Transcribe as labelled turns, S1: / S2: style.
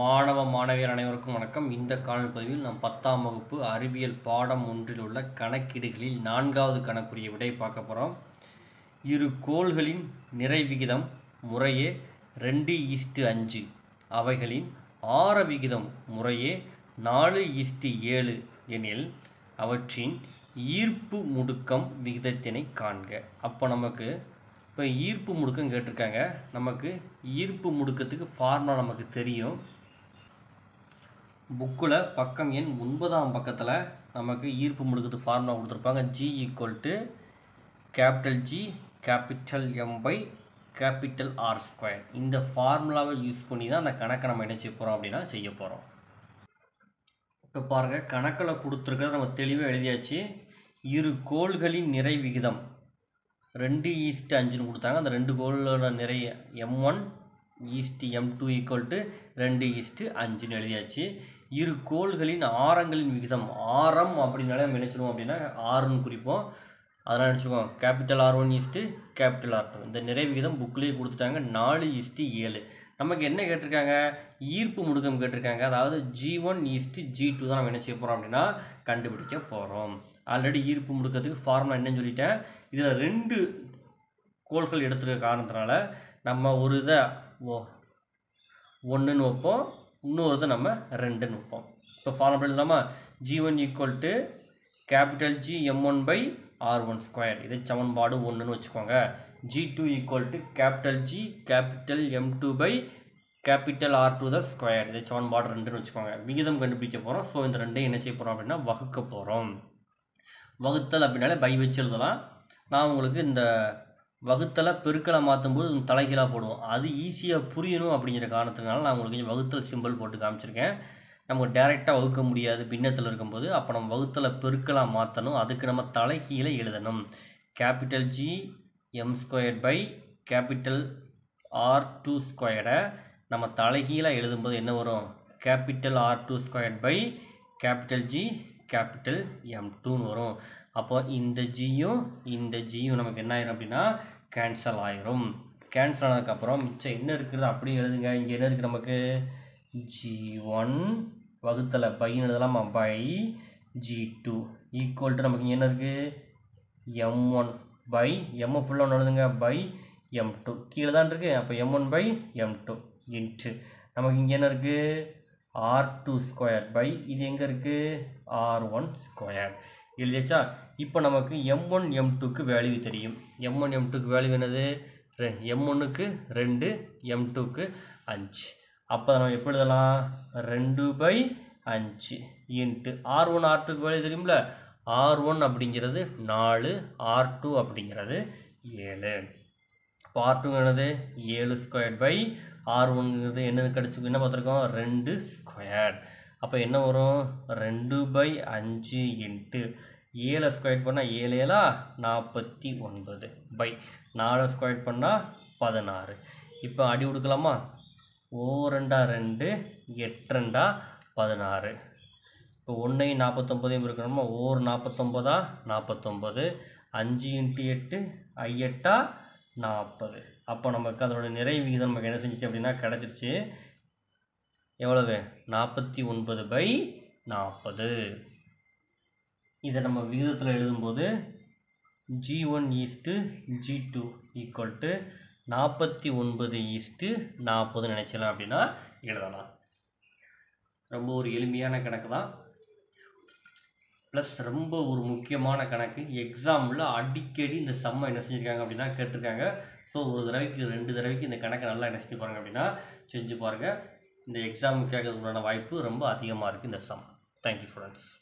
S1: மாணவ மாணவியர் அனைவருக்கும் வணக்கம் இந்த காணொலி பதிவில் நாம் பத்தாம் வகுப்பு அறிவியல் பாடம் ஒன்றில் உள்ள கணக்கீடுகளில் நான்காவது கணக்குரிய விடை பார்க்க போகிறோம் இரு கோள்களின் நிறை விகிதம் முறையே ரெண்டு ஈஸ்ட்டு அஞ்சு அவைகளின் ஆர விகிதம் முறையே நாலு ஈஸ்ட்டு ஏழு எனில் அவற்றின் ஈர்ப்பு முடுக்கம் விகிதத்தினை காண்க அப்போ நமக்கு இப்போ ஈர்ப்பு முடுக்கம் கேட்டிருக்காங்க நமக்கு ஈர்ப்பு முடுக்கத்துக்கு ஃபார்முலா நமக்கு தெரியும் புக்கில் பக்கம் எண் ஒன்பதாம் பக்கத்தில் நமக்கு ஈர்ப்பு முடுக்கத்து ஃபார்முலா கொடுத்துருப்பாங்க G equal to capital G capital M by capital R square இந்த ஃபார்முலாவை யூஸ் பண்ணி தான் அந்த கணக்கை நம்ம என்ன செய்ய போகிறோம் அப்படின்னா செய்ய போகிறோம் இப்போ பாருங்கள் கணக்கில் கொடுத்துருக்கிறத நம்ம தெளிவாக எழுதியாச்சு இரு கோள்களின் நிறை விகிதம் ரெண்டு ஈஸ்ட் அஞ்சுன்னு கொடுத்தாங்க அந்த ரெண்டு கோளோட நிறைய M one is to M two equal to ரெண்டு ஈஸ்ட்டு அஞ்சுன்னு எழுதியாச்சு இரு கோள்களின் ஆரங்களின் விகிதம் ஆரம் அப்படின்னாலே நம்ம நினச்சிடுவோம் அப்படின்னா ஆறுன்னு குறிப்போம் அதெல்லாம் நினச்சிருக்கோம் capital R one is to capital R two இந்த நிறை விகிதம் புக்லேயே கொடுத்துட்டாங்க நாலு ஈஸ்ட்டு ஏழு நமக்கு என்ன கேட்டிருக்காங்க ஈர்ப்பு முடுக்கம் கேட்டிருக்காங்க அதாவது G one is to G two தான் நம்ம என்ன செய்ய போகிறோம் அப்படின்னா கண்டுபிடிக்க போகிறோம் ஆல்ரெடி ஈர்ப்பு முடுக்கத்துக்கு ஃபார்முலா என்னன்னு சொல்லிட்டேன் இதில் ரெண்டு கோள்கள் எடுத்துருக்க காரணத்தினால நம்ம ஒரு இதை ஓ ஒன்றுன்னு வைப்போம் இன்னொரு இதை நம்ம ரெண்டுன்னு வைப்போம் இப்போ ஃபார்முலா எழுதலாமா G one equal to capital G M one by R one square இது சமன்பாடு ஒன்றுன்னு வச்சுக்கோங்க G two equal to capital G capital M two by capital R two the square இது சமன்பாடு ரெண்டுன்னு வச்சுக்கோங்க விகிதம் கண்டுபிடிக்க போகிறோம் ஸோ இந்த ரெண்டையும் என்ன செய்ய போகிறோம் அப்படின்னா வகுக்க போகிறோம் வகுத்தல் அப்படின்னாலே பை வச்சு எழுதலாம் நான் உங்களுக்கு இந்த வகுத்தலை பெருக்கலை மாற்றும்போது தலைகீழாக போடுவோம் அது ஈஸியாக புரியணும் அப்படிங்கிற காரணத்தினால நான் உங்களுக்கு வகுத்தல் சிம்பிள் போட்டு காமிச்சிருக்கேன் நம்ம டேரெக்டாக வகுக்க முடியாது பின்னத்தில் இருக்கும்போது அப்போ நம்ம வகுத்தலை பெருக்கலாக மாற்றணும் அதுக்கு நம்ம தலைகீழே எழுதணும் capital G M square by capital R two ஸ்கொயரை நம்ம தலைகீழாக எழுதும்போது என்ன வரும் capital R two square by capital G capital M டூன்னு வரும் அப்போ இந்த ஜியும் இந்த ஜியும் நமக்கு என்ன ஆயிரும் அப்படின்னா கேன்சல் ஆயிரும் கேன்சல் ஆனதுக்கப்புறம் மிச்சம் என்ன இருக்குது அப்படியே எழுதுங்க இங்கே என்ன இருக்குது நமக்கு ஜி ஒன் வகுத்தலை பைன்னு எழுதலாமா by G two equal to நமக்கு இங்கே என்ன இருக்குது எம் ஒன் பை எம் ஃபுல்லாக ஒன்று எழுதுங்க பை எம் டூ கீழே தான் இருக்குது அப்போ M one by M two into நமக்கு இங்கே என்ன இருக்குது ஆர் டூ ஸ்கொயர் பை இது எங்கே இருக்குது ஆர் ஒன் ஸ்கொயர் எழுதியாச்சா இப்போ நமக்கு எம் ஒன் எம் டூக்கு வேல்யூ தெரியும் எம் ஒன் எம் டூக்கு வேல்யூ என்னது எம் ஒன்றுக்கு ரெண்டு எம் டூக்கு அஞ்சு அப்போ நம்ம எப்படி எழுதலாம் ரெண்டு பை அஞ்சு இன்ட்டு ஆர் ஒன் ஆர் டூக்கு வேல்யூ தெரியும்ல ஆர் ஒன் அப்படிங்கிறது நாலு ஆர் டூ அப்படிங்கிறது ஏழு இப்போ ஆர் டூ என்னது ஏழு ஸ்கொயர் பை ஆர் ஒன்ங்கிறது என்ன கிடச்சி என்ன பார்த்துருக்கோம் ரெண்டு ஸ்கொயர் அப்போ என்ன வரும் ரெண்டு பை அஞ்சு இன்ட்டு ஏழை ஸ்கொயர் பண்ணால் ஏழு ஏழா நாற்பத்தி ஒன்பது பை நாலு ஸ்கொயர் பண்ணால் பதினாறு இப்போ அடி கொடுக்கலாமா ஓ ரெண்டா ரெண்டு எட்டு ரெண்டா பதினாறு இப்போ ஒன்றையும் நாற்பத்தொம்பதையும் இருக்கணுமா ஓர் நாற்பத்தொம்பதா நாற்பத்தொம்பது அஞ்சு இன்ட்டு எட்டு ஐயெட்டா நாற்பது அப்போ நமக்கு அதோட நிறை விகிதம் நமக்கு என்ன செஞ்சிச்சு அப்படின்னா கிடச்சிருச்சு எவ்வளவு நாற்பத்தி ஒன்பது பை நாற்பது இதை நம்ம விகிதத்தில் எழுதும்போது G one is to G two equal to நாற்பத்தி ஒன்பது ஈஸ்ட்டு நாற்பது நினச்சலாம் அப்படின்னா எழுதலாம் ரொம்ப ஒரு எளிமையான கணக்கு தான் ப்ளஸ் ரொம்ப ஒரு முக்கியமான கணக்கு எக்ஸாமில் அடிக்கடி இந்த சம்மை என்ன செஞ்சுருக்காங்க அப்படின்னா கேட்டிருக்காங்க ஸோ ஒரு தடவைக்கு ரெண்டு தடவைக்கு இந்த கணக்கை நல்லா என்ன செஞ்சு பாருங்க அப்படின்னா செஞ்சு பாருங்கள் இந்த எக்ஸாமுக்கு கேட்கறதுக்குண்டான வாய்ப்பு ரொம்ப அதிகமாக இருக்குது இந்த சம் தேங்க்யூ ஸ்டூடெண்ட்ஸ்